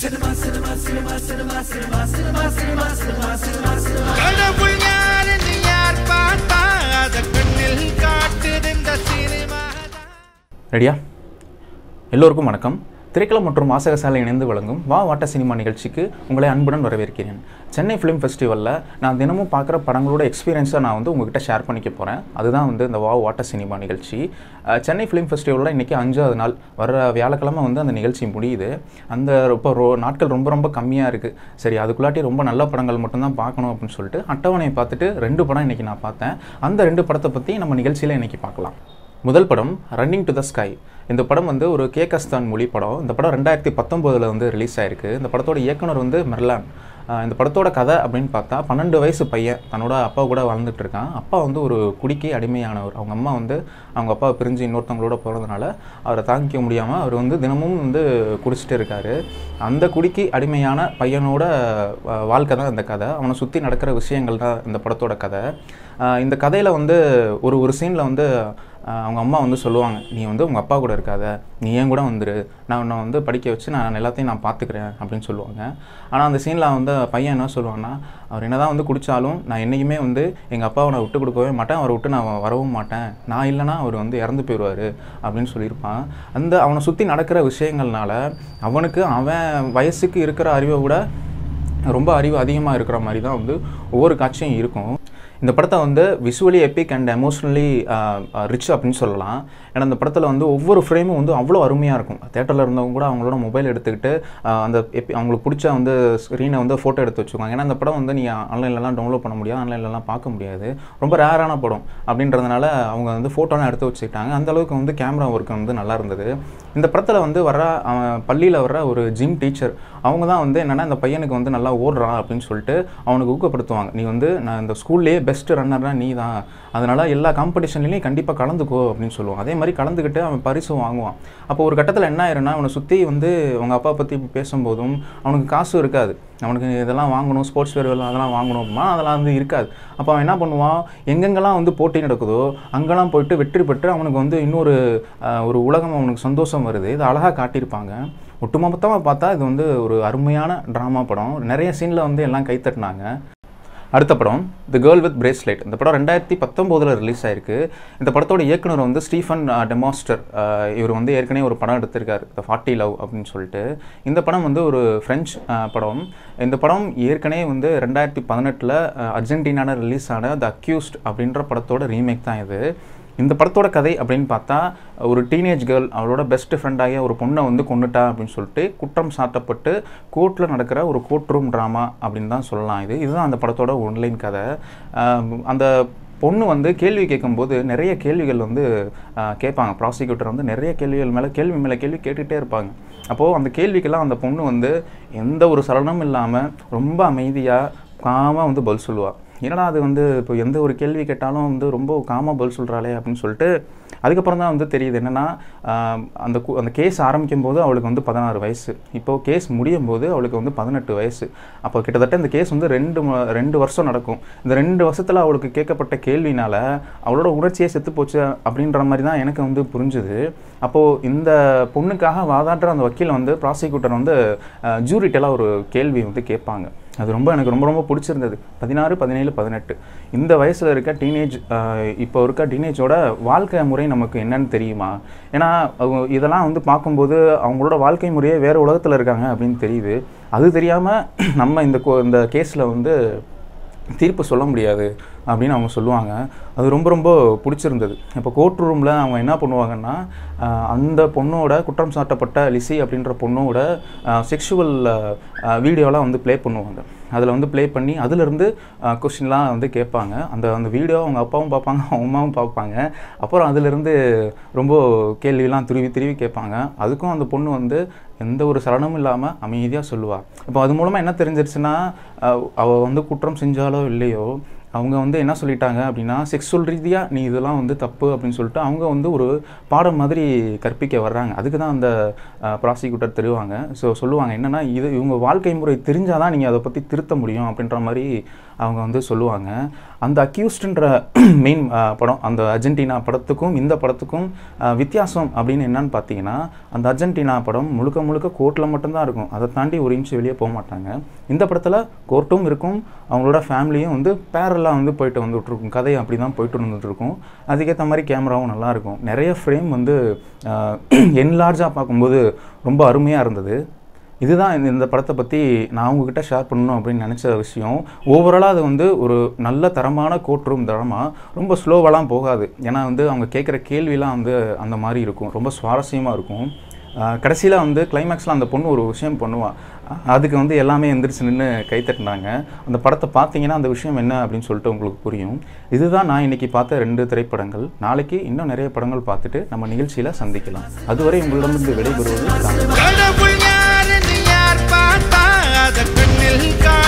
கடவுள் யாருன்னு யார் பார்த்தா அத கண்ணில் காட்டுது இந்த சினிமா ரெடியா எல்லோருக்கும் வணக்கம் திரைக்களம் மற்றும் வாசகசாலை இணைந்து வழங்கும் வா வாட்ட சினிமா நிகழ்ச்சிக்கு உங்களை அன்புடன் வரவேற்கிறேன் சென்னை ஃபிலிம் ஃபெஸ்டிவலில் நான் தினமும் பார்க்குற படங்களோட எக்ஸ்பீரியன்ஸை நான் வந்து உங்ககிட்ட ஷேர் பண்ணிக்க போகிறேன் அதுதான் வந்து இந்த வா வாட்ட சினிமா நிகழ்ச்சி அஹ், சென்னை ஃபிலிம் ஃபெஸ்டிவலில் இன்றைக்கி அஞ்சாவது நாள் வர வியாழக்கிழமை வந்து அந்த நிகழ்ச்சி முடியுது அந்த இப்போ ரோ நாட்கள் ரொம்ப ரொம்ப கம்மியாக இருக்குது சரி அதுக்குள்ளாட்டி ரொம்ப நல்ல படங்கள் மட்டும்தான் பார்க்கணும் அப்படின்னு சொல்லிட்டு அட்டவணையை பார்த்துட்டு ரெண்டு படம் இன்றைக்கி நான் பார்த்தேன் அந்த ரெண்டு படத்தை பற்றி நம்ம நிகழ்ச்சியில் இன்றைக்கி பார்க்கலாம் முதல் படம் ரன்னிங் டு த ஸ்கை இந்த படம் வந்து ஒரு கேகஸ்தான் மொழி படம் இந்த படம் ரெண்டாயிரத்தி பத்தொம்போதில் வந்து ரிலீஸ் ஆயிருக்கு இந்த படத்தோட இயக்குனர் வந்து மெர்லான் ஆஹ் இந்த படத்தோட கதை அப்படின்னு பார்த்தா பன்னெண்டு வயசு பையன் தன்னோட அப்பா கூட வாழ்ந்துட்டு இருக்கான் அப்பா வந்து ஒரு குடிக்கு அடிமையானவர் அவங்க அம்மா வந்து அவங்க அப்பாவை பிரிஞ்சு இன்னொருத்தவங்களோட போகிறதுனால அவரை தாங்கிக்க முடியாமல் அவர் வந்து தினமும் வந்து குடிச்சிட்டு இருக்காரு அந்த குடிக்கு அடிமையான பையனோட ஆஹ் வாழ்க்கை தான் இந்த கதை அவனை சுற்றி நடக்கிற விஷயங்கள் தான் இந்த படத்தோட கதை ஆஹ் இந்த கதையில் வந்து ஒரு ஒரு சீனில் வந்து ஆஹ் அவங்க அம்மா வந்து சொல்லுவாங்க நீ வந்து உங்கள் அப்பா கூட இருக்காத நீ ஏன் கூட வந்துரு நான் உன்னை வந்து படிக்க வச்சு நான் எல்லாத்தையும் நான் பார்த்துக்கிறேன் அப்படின்னு சொல்லுவாங்க ஆனால் அந்த சீனில் வந்து பையன் என்ன சொல்லுவான்னா அவர் என்னதான் வந்து குடித்தாலும் நான் என்றைக்குமே வந்து எங்கள் அப்பாவை நான் விட்டு கொடுக்கவே மாட்டேன் அவரை விட்டு நான் வரவும் மாட்டேன் நான் இல்லைன்னா அவர் வந்து இறந்து போயிடுவார் அப்படின்னு சொல்லியிருப்பான் அந்த அவனை சுற்றி நடக்கிற விஷயங்கள்னால அவனுக்கு அவன் வயசுக்கு இருக்கிற அறிவை விட ரொம்ப அறிவு அதிகமாக இருக்கிற மாதிரி தான் வந்து ஒவ்வொரு காட்சியும் இருக்கும் இந்த படத்தை வந்து visually epic and emotionally rich அப்படின்னு சொல்லலாம் ஏன்னா இந்த படத்தில் வந்து ஒவ்வொரு ஃப்ரேமும் வந்து அவ்வளோ அருமையாக இருக்கும் தேட்டரில் இருந்தவங்க கூட அவங்களோட மொபைல் எடுத்துக்கிட்டு ஆஹ் அந்த எபி அவங்களுக்கு பிடிச்ச வந்து ஸ்க்ரீனை வந்து ஃபோட்டோ எடுத்து வச்சுக்கோங்க ஏன்னா இந்த படம் வந்து நீங்கள் ஆன்லைன்லலாம் டவுன்லோட் பண்ண முடியாது ஆன்லைன்லலாம் பார்க்க முடியாது ரொம்ப ரேரான படம் அப்படின்றதுனால அவங்க வந்து ஃபோட்டோலாம் எடுத்து வச்சுக்கிட்டாங்க அந்த அளவுக்கு வந்து கேமரா ஒர்க் வந்து நல்லா இருந்தது இந்த படத்தில் வந்து வர அவன் பள்ளியில் வர்ற ஒரு ஜிம் டீச்சர் அவங்க தான் வந்து என்னென்னா இந்த பையனுக்கு வந்து நல்லா ஓடுறான் அப்படின்னு சொல்லிட்டு அவனுக்கு ஊக்கப்படுத்துவாங்க நீ வந்து நான் இந்த ஸ்கூல்லேயே பெஸ்ட் ரன்னர்னா நீ தான் அதனால் எல்லா காம்படிஷன்லையும் கண்டிப்பாக கலந்துக்கோ அப்படின்னு சொல்லுவான் அதே மாதிரி கலந்துக்கிட்டு அவன் பரிசு வாங்குவான் அப்போ ஒரு கட்டத்தில் என்ன ஆயிரும்னா அவனை சுற்றி வந்து அவங்க அப்பா பற்றி பேசும்போதும் அவனுக்கு காசும் இருக்காது அவனுக்கு இதெல்லாம் வாங்கணும் ஸ்போர்ட்ஸ் வேர் அதெல்லாம் வாங்கணும் அப்படின்னா அதெல்லாம் வந்து இருக்காது அப்போ அவன் என்ன பண்ணுவான் எங்கெங்கெல்லாம் வந்து போட்டி நடக்குதோ அங்கெல்லாம் போயிட்டு வெற்றி பெற்று அவனுக்கு வந்து இன்னொரு ஆஹ், ஒரு உலகம் அவனுக்கு சந்தோஷம் வருது இது அழகாக காட்டியிருப்பாங்க ஒட்டுமொத்தமாக பார்த்தா இது வந்து ஒரு அருமையான ட்ராமா படம் நிறைய சீனில் வந்து எல்லாம் கைத்தட்டினாங்க அடுத்த படம் தி கேர்ள் வித் பிரேஸ்லெட் இந்த படம் ரெண்டாயிரத்தி பத்தொம்போதில் ரிலீஸ் ஆயிருக்கு இந்த படத்தோட இயக்குனர் வந்து ஸ்டீஃபன் அஹ், டெமாஸ்டர் அஹ், இவர் வந்து ஏற்கனவே ஒரு படம் எடுத்திருக்காரு த ஃபார்ட்டி லவ் அப்படின்னு சொல்லிட்டு இந்த படம் வந்து ஒரு ஃப்ரெஞ்ச் அஹ், படம் இந்த படம் ஏற்கனவே வந்து ரெண்டாயிரத்தி பதினெட்டில் அர்ஜென்டினாவில் ரிலீஸ் ஆன த அக்யூஸ்ட் அப்படின்ற படத்தோட ரீமேக் தான் இது இந்த படத்தோட கதை அப்படின்னு பார்த்தா ஒரு டீனேஜ் கேர்ள் அவளோட பெஸ்ட் ஃப்ரெண்டாகிய ஒரு பொண்ணை வந்து கொண்டுட்டா அப்படின்னு சொல்லிட்டு குற்றம் சாட்டப்பட்டு கோர்ட்டில் நடக்கிற ஒரு கோர்ட் ரூம் ட்ராமா அப்படின்னு தான் சொல்லலாம் இது இதுதான் அந்த படத்தோட ஒன்லைன் கதை ஆஹ் அந்த பொண்ணு வந்து கேள்வி கேட்கும்போது நிறைய கேள்விகள் வந்து ஆஹ் கேட்பாங்க ப்ராசிக்யூட்டர் வந்து நிறைய கேள்விகள் மேலே கேள்வி மேலே கேள்வி கேட்டுகிட்டே இருப்பாங்க அப்போது அந்த கேள்விக்கெல்லாம் அந்த பொண்ணு வந்து எந்த ஒரு சலனமும் இல்லாமல் ரொம்ப அமைதியாக காமாக வந்து பதில் சொல்லுவாள் என்னடா அது வந்து இப்போ எந்த ஒரு கேள்வி கேட்டாலும் வந்து ரொம்ப காமாக பதில் சொல்கிறாளே அப்படின்னு சொல்லிட்டு அதுக்கப்புறம் தான் வந்து தெரியுது என்னென்னா அந்த கு- அந்த கேஸ் ஆரம்பிக்கும் போது அவளுக்கு வந்து பதினாறு வயசு இப்போ கேஸ் முடியும் போது அவளுக்கு வந்து பதினெட்டு வயசு அப்போ கிட்டத்தட்ட இந்த கேஸ் வந்து ரெண்டு ம- ரெண்டு வருஷம் நடக்கும் இந்த ரெண்டு வருஷத்தில் அவளுக்கு கேட்கப்பட்ட கேள்வினால அவளோட உணர்ச்சியே செத்து போச்சு அப்படின்ற மாதிரி தான் எனக்கு வந்து புரிஞ்சுது அப்போது இந்த பொண்ணுக்காக வாதாடுற அந்த வக்கீல் வந்து ப்ராசிக்யூட்டர் வந்து ஜூரிட்டெல்லாம் ஒரு கேள்வி வந்து கேட்பாங்க அது ரொம்ப எனக்கு ரொம்ப ரொம்ப பிடிச்சிருந்தது பதினாறு பதினேழு பதினெட்டு இந்த வயசில் இருக்க டீனேஜ் இப்போ இருக்க டீனேஜோட வாழ்க்கை முறை நமக்கு என்னன்னு தெரியுமா ஏன்னா அவங்க இதெல்லாம் வந்து பார்க்கும்போது அவங்களோட வாழ்க்கை முறையே வேறு உலகத்தில் இருக்காங்க அப்படின்னு தெரியுது அது தெரியாமல் நம்ம இந்த கோ- இந்த கேஸில் வந்து தீர்ப்பு சொல்ல முடியாது அப்படின்னு அவங்க சொல்லுவாங்க அது ரொம்ப ரொம்ப பிடிச்சிருந்தது இப்போ கோர்ட் ரூமில் அவங்க என்ன பண்ணுவாங்கன்னா ஆஹ் அந்த பொண்ணோட குற்றம் சாட்டப்பட்ட லிசி அப்படின்ற பொண்ணோட செக்ஷுவல் வீடியோலாம் வந்து ப்ளே பண்ணுவாங்க அதில் வந்து ப்ளே பண்ணி அதிலிருந்து கொஷின்லாம் வந்து கேட்பாங்க அந்த அந்த வீடியோ அவங்க அப்பாவும் பார்ப்பாங்க அவங்க அம்மாவும் பார்ப்பாங்க அப்புறம் அதிலிருந்து ரொம்ப கேள்விலாம் திருவி திருவி கேட்பாங்க அதுக்கும் அந்த பொண்ணு வந்து எந்த ஒரு சலனமும் இல்லாமல் அமைதியாக சொல்லுவாள் இப்போ அது மூலமாக என்ன தெரிஞ்சிருச்சுன்னா அஹ் அவ வந்து குற்றம் செஞ்சாலோ இல்லையோ அவங்க வந்து என்ன சொல்லிட்டாங்க அப்படின்னா செக்ஸுவல் ரீதியாக நீ இதெல்லாம் வந்து தப்பு அப்படின்னு சொல்லிட்டு அவங்க வந்து ஒரு பாடம் மாதிரி கற்பிக்க வர்றாங்க அதுக்கு தான் அந்த ப்ராசிக்யூட்டர் தெரிவாங்க ஸோ சொல்லுவாங்க என்னென்னா இது இவங்க வாழ்க்கை முறை தெரிஞ்சால் தான் நீங்கள் அதை பற்றி திருத்த முடியும் அப்படின்ற மாதிரி அவங்க வந்து சொல்லுவாங்க அந்த அக்யூஸ்டுன்ற மெயின் படம் அந்த அர்ஜென்டினா படத்துக்கும் இந்த படத்துக்கும் அஹ், வித்தியாசம் அப்படின்னு என்னன்னு பார்த்தீங்கன்னா அந்த அர்ஜென்டினா படம் முழுக்க முழுக்க கோர்ட்டில் மட்டும்தான் இருக்கும் அதை தாண்டி ஒரு இன்ச்சு வெளியே போக மாட்டாங்க இந்த படத்தில் கோர்ட்டும் இருக்கும் அவங்களோட ஃபேமிலியும் வந்து பேரலாக வந்து போயிட்டு வந்துட்டு இருக்கும் கதை அப்படி தான் போயிட்டு வந்துட்டு இருக்கும் அதுக்கேற்ற மாதிரி கேமராவும் நல்லா இருக்கும் நிறைய ஃப்ரேம் வந்து என்லார்ஜாக பார்க்கும்போது ரொம்ப அருமையாக இருந்தது இதுதான் இந்த- இந்த படத்தை பற்றி நான் உங்ககிட்ட ஷேர் பண்ணணும் அப்படின்னு நினச்ச விஷயம் ஓவராலாக அது வந்து ஒரு நல்ல தரமான கோர்ட் ரூம் தரமா ரொம்ப ஸ்லோவெல்லாம் போகாது ஏன்னா வந்து அவங்க கேட்குற கேள்விலாம் வந்து அந்த மாதிரி இருக்கும் ரொம்ப சுவாரஸ்யமாக இருக்கும் கடைசியில் வந்து கிளைமேக்ஸில் அந்த பொண்ணு ஒரு விஷயம் பண்ணுவாள் அதுக்கு வந்து எல்லாமே எந்திரிச்சு நின்று கைத்தட்டினாங்க அந்த படத்தை பார்த்தீங்கன்னா அந்த விஷயம் என்ன அப்படின்னு சொல்லிட்டு உங்களுக்கு புரியும் இதுதான் நான் இன்னைக்கு பார்த்த ரெண்டு திரைப்படங்கள் நாளைக்கு இன்னும் நிறைய படங்கள் பார்த்துட்டு நம்ம நிகழ்ச்சியில் சந்திக்கலாம் அதுவரை உங்களிடமிருந்து விடைபெறுவது நான். கடவுள் யாருன்னு யார் பார்த்தா அத கண்ணில் காட்டு